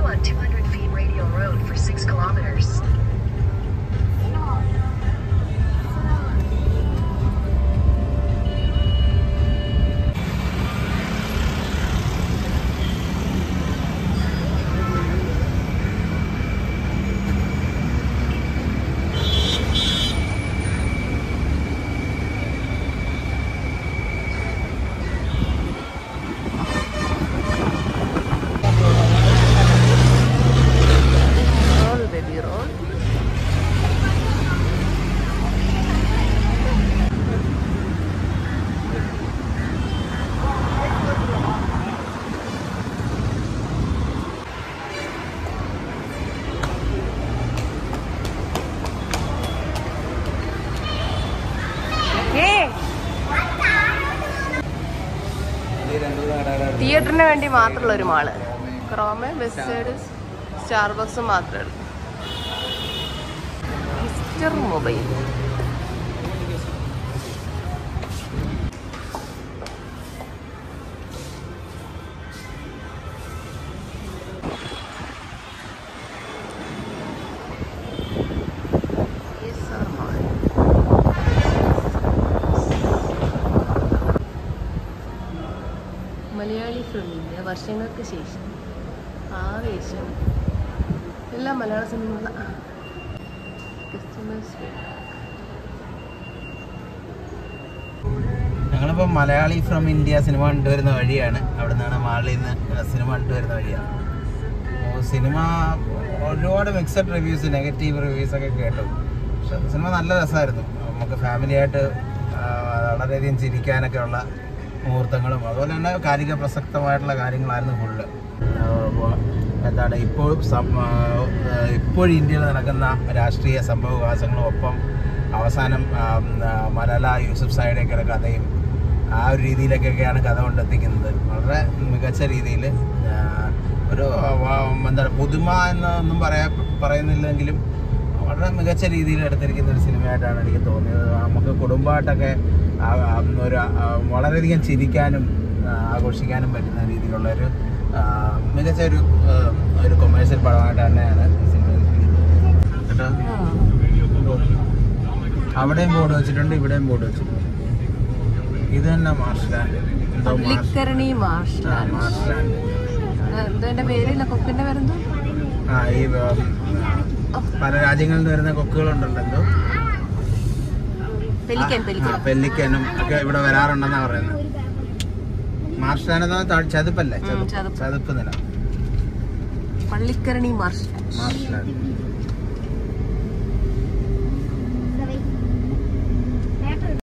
on 200 feet radial road for 6 kilometers. Roll baby roll തിയേറ്ററിന് വേണ്ടി മാത്രമുള്ള ഒരു മാള് ക്രോമ വെസ്റ്റേഡ് സ്റ്റാർബക്സ് മാത്രമേ ഉള്ളൂ മിസ്റ്റർ മൊബൈൽ മലയാളി ഫിലിമിൻ്റെ വർഷങ്ങൾക്ക് ശേഷം ആവേശം എല്ലാ മലയാള സിനിമ കസ്റ്റമേഴ്സ് ഞങ്ങളിപ്പോൾ മലയാളി ഫ്രം ഇന്ത്യ സിനിമ കണ്ടുവരുന്ന വഴിയാണ് അവിടെ നിന്നാണ് മാളിൽ നിന്ന് സിനിമ കണ്ടുവരുന്ന വഴിയാണ് അപ്പോൾ സിനിമ ഒരുപാട് മിക്സഡ് റിവ്യൂസ് നെഗറ്റീവ് റിവ്യൂസ് ഒക്കെ കേട്ടു പക്ഷെ സിനിമ നല്ല രസമായിരുന്നു നമുക്ക് ഫാമിലിയായിട്ട് വളരെയധികം ചിരിക്കാനൊക്കെ ഉള്ള മുഹൂർത്തങ്ങളും അതുപോലെ തന്നെ കാലിക പ്രസക്തമായിട്ടുള്ള കാര്യങ്ങളായിരുന്നു ഫുള്ള് എന്താണ് ഇപ്പോൾ സം- ആ, ഇപ്പോഴും ഇന്ത്യയിൽ നടക്കുന്ന രാഷ്ട്രീയ സംഭവ വികാസങ്ങളും ഒപ്പം അവസാനം ആ, ആ, മലാല യൂസുഫ് സായിയുടെയൊക്കെ കഥയും ആ ഒരു രീതിയിലൊക്കെയാണ് കഥ കൊണ്ടെത്തിക്കുന്നത് വളരെ മികച്ച രീതിയിൽ ഒരു വ- എന്താണ് പുതുമ എന്നൊന്നും പറയാ പറയുന്നില്ലെങ്കിലും വളരെ മികച്ച രീതിയിൽ എടുത്തിരിക്കുന്ന ഒരു സിനിമയായിട്ടാണ് എനിക്ക് തോന്നിയത് നമുക്ക് കുടുംബമായിട്ടൊക്കെ ആ- ആ ഒരു ആ, വളരെയധികം ചിരിക്കാനും ആ, ആഘോഷിക്കാനും പറ്റുന്ന രീതിയിലുള്ള ഒരു ആ, മികച്ച ഒരു ആ, ഒരു കൊമേഴ്ഷ്യൽ പടമായിട്ട് തന്നെയാണ് ഈ സിനിമ എടുത്തിരിക്കുന്നത്. കേട്ടോ അവിടെയും ബോർഡ് വെച്ചിട്ടുണ്ട് ഇവിടെയും ബോർഡ് വെച്ചിട്ടുണ്ട് ഇത് തന്നെ മാർഷ്ലാൻഡ് എന്തോ മാർഷ് പള്ളിക്കരണി മാർഷ് ആ, മാർഷ്ലാൻഡ് എന്തോ എന്റെ പേരില്ല കൊക്കിന്റെ പേരെന്തോ ആ ഈ ഉം, ആ, പല രാജ്യങ്ങളിൽ നിന്ന് വരുന്ന കൊക്കുകളുണ്ടല്ലോ എന്തോ പെലിക്കൻ ആ, പെലിക്കൻ പെല്ലിക്കനും ഒക്കെ ഇവിടെ വരാറുണ്ടെന്നാ പറയുന്നത് മാർഷ്ലാൻഡ് എന്ന് പറഞ്ഞാൽ താഴ്- ചതുപ്പല്ലേ ഉം, ചതുപ്പ് ചതുപ്പ്. ചതുപ്പ് നില പള്ളിക്കരണി മാർഷ് മാർഷ്ലാൻഡ്